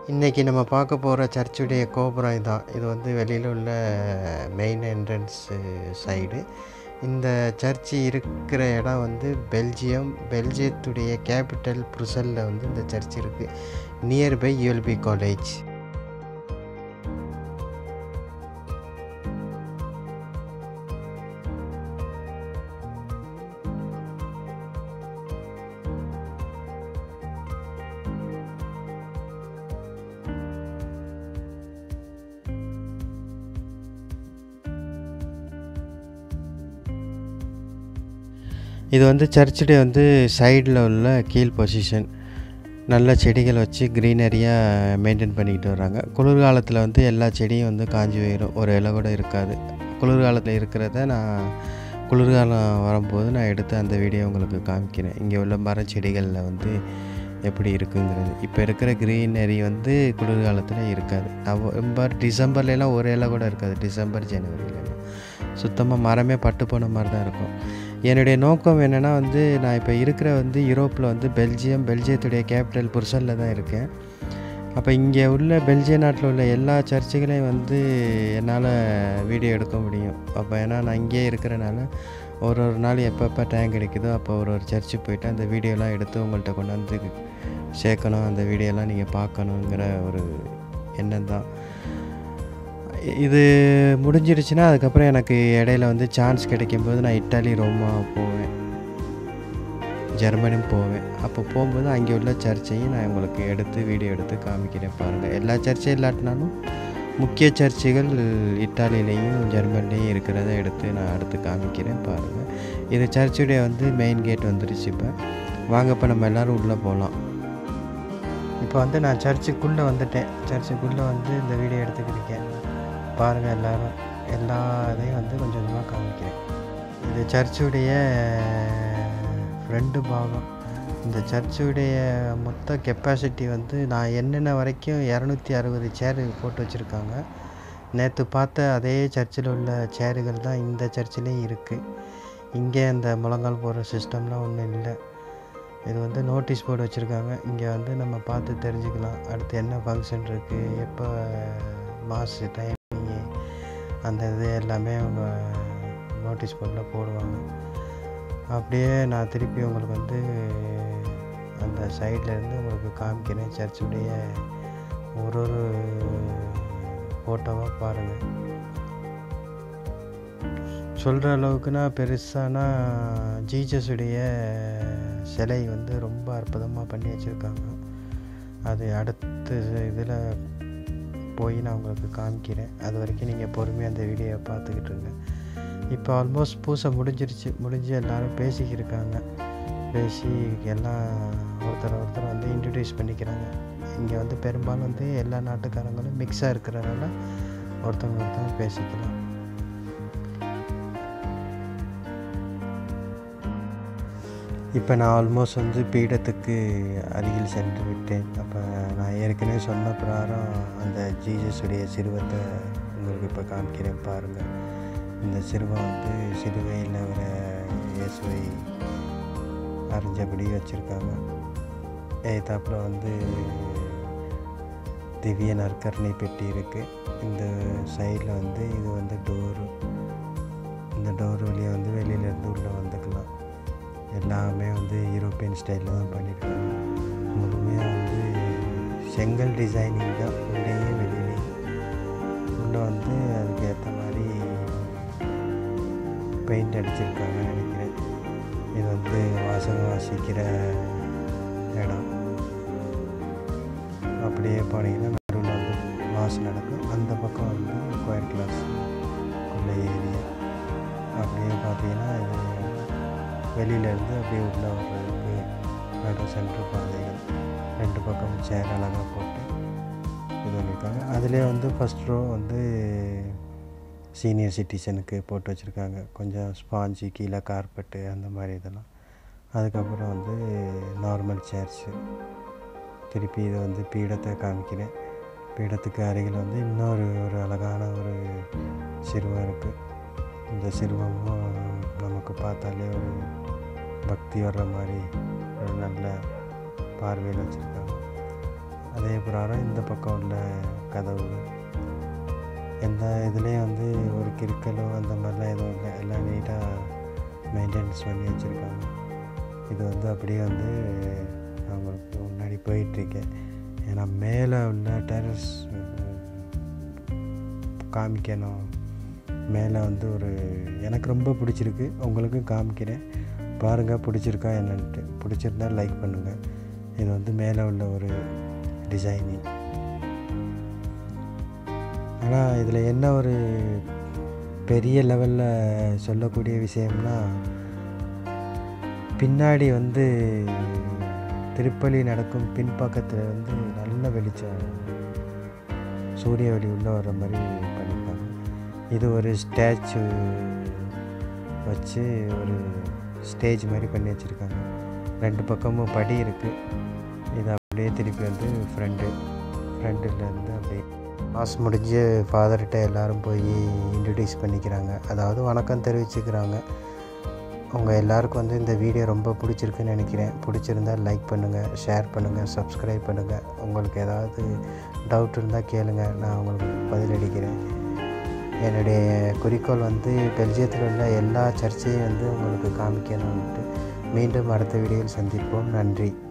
இன்றைக்கி நம்ம பார்க்க போகிற சர்ச்சுடைய கோபுரம் இதான் இது வந்து வெளியில் உள்ள மெயின் என்ட்ரன்ஸு சைடு இந்த சர்ச்சு இருக்கிற இடம் வந்து பெல்ஜியம் பெல்ஜியத்துடைய கேபிட்டல் புருசலில் வந்து இந்த சர்ச் இருக்குது நியர்பை யூஎல்பி காலேஜ் இது வந்து சர்ச்சுடைய வந்து சைடில் உள்ள கீழ் பொசிஷன் நல்ல செடிகள் வச்சு க்ரீனரியாக மெயின்டைன் பண்ணிக்கிட்டு வராங்க குளிர்காலத்தில் வந்து எல்லா செடியும் வந்து காஞ்சி போயிடும் ஒரு இலை கூட இருக்காது குளிர்காலத்தில் இருக்கிறத நான் குளிர்காலம் வரும்போது நான் எடுத்து அந்த வீடியோ உங்களுக்கு காமிக்கிறேன் இங்கே உள்ள மரச்செடிகளில் வந்து எப்படி இருக்குங்கிறது இப்போ இருக்கிற க்ரீனரி வந்து குளிர்காலத்தில் இருக்காது நவம்பர் டிசம்பர்லலாம் ஒரு இலை கூட இருக்காது டிசம்பர் ஜனவரிலலாம் சுத்தமாக மரமே பட்டு போன மாதிரி தான் இருக்கும் என்னுடைய நோக்கம் என்னென்னா வந்து நான் இப்போ இருக்கிற வந்து யூரோப்பில் வந்து பெல்ஜியம் பெல்ஜியத்துடைய கேபிட்டல் புருசலில் தான் இருக்கேன் அப்போ இங்கே உள்ள பெல்ஜிய நாட்டில் உள்ள எல்லா சர்ச்சுகளையும் வந்து என்னால் வீடியோ எடுக்க முடியும் அப்போ ஏன்னா நான் இங்கேயே இருக்கிறனால ஒரு ஒரு நாள் எப்பப்போ டைம் கிடைக்குதோ அப்போ ஒரு ஒரு சர்ச்சுக்கு போயிட்டு அந்த வீடியோலாம் எடுத்து உங்கள்கிட்ட கொண்டு வந்து சேர்க்கணும் அந்த வீடியோலாம் நீங்கள் பார்க்கணுங்கிற ஒரு எண்ணம் தான் இது முடிஞ்சிருச்சுன்னா அதுக்கப்புறம் எனக்கு இடையில வந்து சான்ஸ் கிடைக்கும்போது நான் இட்டாலி ரோமா போவேன் ஜெர்மனியும் போவேன் அப்போ போகும்போது அங்கே உள்ள சர்ச்சையும் நான் உங்களுக்கு எடுத்து வீடியோ எடுத்து காமிக்கிறேன் பாருங்கள் எல்லா சர்ச்சையும் இல்லாட்டினாலும் முக்கிய சர்ச்சுகள் இட்டாலியிலையும் ஜெர்மனிலையும் இருக்கிறத எடுத்து நான் அடுத்து காமிக்கிறேன் பாருங்கள் இது சர்ச்சுடைய வந்து மெயின் கேட் வந்துருச்சு இப்போ வாங்க இப்போ நம்ம எல்லோரும் உள்ளே போகலாம் இப்போ வந்து நான் சர்ச்சுக்குள்ளே வந்துட்டேன் சர்ச்சுக்குள்ளே வந்து இந்த வீடியோ எடுத்துக்கிருக்கேன் பாருங்கள் எல்லோரும் எல்லா இதையும் வந்து கொஞ்சம் கொஞ்சமாக காமிக்கிறேன் இது சர்ச்சுடைய ஃப்ரெண்டு பாகம் இந்த சர்ச்சுடைய மொத்த கெப்பாசிட்டி வந்து நான் என்னென்ன வரைக்கும் இரநூத்தி அறுபது சேரு போட்டு வச்சுருக்காங்க நேற்று பார்த்த அதே சர்ச்சில் உள்ள சேருகள் தான் இந்த சர்ச்சிலையும் இருக்குது இங்கே இந்த முழங்கால் போடுற சிஸ்டம்லாம் ஒன்றும் இல்லை இது வந்து நோட்டீஸ் போர்டு வச்சுருக்காங்க இங்கே வந்து நம்ம பார்த்து தெரிஞ்சுக்கலாம் அடுத்து என்ன ஃபங்க்ஷன் இருக்குது எப்போ மாசு டைமிங்கு அந்த இது எல்லாமே அவங்க நோட்டீஸ் போர்டில் போடுவாங்க அப்படியே நான் திருப்பி உங்களுக்கு வந்து அந்த சைட்லேருந்து உங்களுக்கு காமிக்கிறேன் சர்ச்சுடைய ஒரு ஒரு ஃபோட்டோவாக பாருங்கள் சொல்கிற அளவுக்குனா பெருசானா ஜீசஸுடைய சிலை வந்து ரொம்ப அற்புதமாக பண்ணி வச்சுருக்காங்க அது அடுத்த இதில் போய் நான் உங்களுக்கு காமிக்கிறேன் அது வரைக்கும் நீங்கள் பொறுமையாக அந்த வீடியோவை பார்த்துக்கிட்டு இருங்க இப்போ ஆல்மோஸ்ட் பூசை முடிஞ்சிருச்சு முடிஞ்சு எல்லோரும் பேசிக்கிருக்காங்க பேசி எல்லாம் ஒருத்தர் ஒருத்தர் வந்து இன்ட்ரடியூஸ் பண்ணிக்கிறாங்க இங்கே வந்து பெரும்பாலும் வந்து எல்லா நாட்டுக்காரங்களும் மிக்ஸாக இருக்கிறனால ஒருத்தவங்க ஒருத்தவங்க பேசிக்கலாம் இப்போ நான் ஆல்மோஸ்ட் வந்து பீடத்துக்கு அருகில் சென்று விட்டேன் அப்போ நான் ஏற்கனவே சொன்ன பிரகாரம் அந்த ஜீசஸுடைய சிறுவத்தை உங்களுக்கு இப்போ காமிக்கிறேன் பாருங்கள் இந்த சிறுவம் வந்து சிலுவையில் வர இயேசுவை அறிஞ்சபடி வச்சுருக்காங்க ஏத்தாப்பில் வந்து திவ்ய நற்கரணை பெட்டி இருக்குது இந்த சைடில் வந்து இது வந்து டோரு இந்த டோர் வழியாக வந்து வெளியிலேருந்து உள்ளே வந்துக்கலாம் எல்லாமே வந்து யூரோப்பியன் ஸ்டைலில் தான் பண்ணியிருக்காங்க முழுமையாக வந்து செங்கல் டிசைனிங் தான் உள்ளேயே வெளியிலே உள்ளே வந்து அதுக்கு ஏற்ற மாதிரி பெயிண்ட் அடிச்சிருக்காங்கன்னு நினைக்கிறேன் இது வந்து வாசகம் வாசிக்கிற இடம் அப்படியே போனீங்கன்னா நடுவில் வந்து மாஸ் நடக்கும் அந்த பக்கம் வந்து கோயர் கிளாஸ் உள்ள ஏரியா அப்படியே பார்த்தீங்கன்னா இது வெளியிலேருந்து அப்படியே உள்ளே வர்றதுக்கு நடு சென்ட்ரு பாதைகள் ரெண்டு பக்கம் சேர் அழகாக போட்டு இது பண்ணியிருக்காங்க அதிலே வந்து ஃபஸ்ட் ரோ வந்து சீனியர் சிட்டிசனுக்கு போட்டு வச்சுருக்காங்க கொஞ்சம் ஸ்பாஞ்சு கீழே கார்பெட்டு அந்த மாதிரி இதெல்லாம் அதுக்கப்புறம் வந்து நார்மல் சேர்ஸு திருப்பி இதை வந்து பீடத்தை காமிக்கிறேன் பீடத்துக்கு அருகில் வந்து இன்னொரு ஒரு அழகான ஒரு சிறுவம் இருக்குது இந்த சிறுவமும் நமக்கு பார்த்தாலே ஒரு பக்தி வர்ற மாதிரி ஒரு நல்ல பார்வையில் வச்சுருக்காங்க அதே பிரகாரம் இந்த பக்கம் உள்ள கதவுகள் எந்த இதுலேயும் வந்து ஒரு கிறுக்கலோ அந்த மாதிரிலாம் எதுவும் இல்லை எல்லாம் நீட்டாக மெயின்டெனன்ஸ் பண்ணி வச்சுருக்காங்க இது வந்து அப்படியே வந்து அவங்களுக்கு முன்னாடி போயிட்டுருக்கேன் ஏன்னா மேலே உள்ள டெரஸ் காமிக்கணும் மேலே வந்து ஒரு எனக்கு ரொம்ப பிடிச்சிருக்கு உங்களுக்கும் காமிக்கிறேன் பாருங்கள் பிடிச்சிருக்கா என்னன்ட்டு பிடிச்சிருந்தா லைக் பண்ணுங்கள் இது வந்து மேலே உள்ள ஒரு டிசைனிங் ஆனால் இதில் என்ன ஒரு பெரிய லெவலில் சொல்லக்கூடிய விஷயம்னா பின்னாடி வந்து திருப்பலி நடக்கும் பின்பக்கத்தில் வந்து நல்ல வெளிச்சம் சூரிய ஒளி உள்ளே வர்ற மாதிரி பண்ணியிருக்காங்க இது ஒரு ஸ்டாச்சு வச்சு ஒரு ஸ்டேஜ் மாதிரி பண்ணி வச்சுருக்காங்க ரெண்டு பக்கமும் படி இருக்குது இது அப்படியே திருப்பி வந்து ஃப்ரெண்டு ஃப்ரெண்டுலேருந்து அப்படியே மாஸ் முடிஞ்சு ஃபாதர்கிட்ட எல்லோரும் போய் இன்ட்ரடியூஸ் பண்ணிக்கிறாங்க அதாவது வணக்கம் தெரிவிச்சுக்கிறாங்க உங்கள் எல்லாருக்கும் வந்து இந்த வீடியோ ரொம்ப பிடிச்சிருக்குன்னு நினைக்கிறேன் பிடிச்சிருந்தால் லைக் பண்ணுங்கள் ஷேர் பண்ணுங்கள் சப்ஸ்கிரைப் பண்ணுங்கள் உங்களுக்கு ஏதாவது டவுட் இருந்தால் கேளுங்க நான் உங்களுக்கு பதிலளிக்கிறேன் என்னுடைய குறிக்கோள் வந்து பெல்ஜியத்தில் உள்ள எல்லா சர்ச்சையும் வந்து உங்களுக்கு காமிக்கணும்ன்ட்டு மீண்டும் அடுத்த வீடியோவில் சந்திப்போம் நன்றி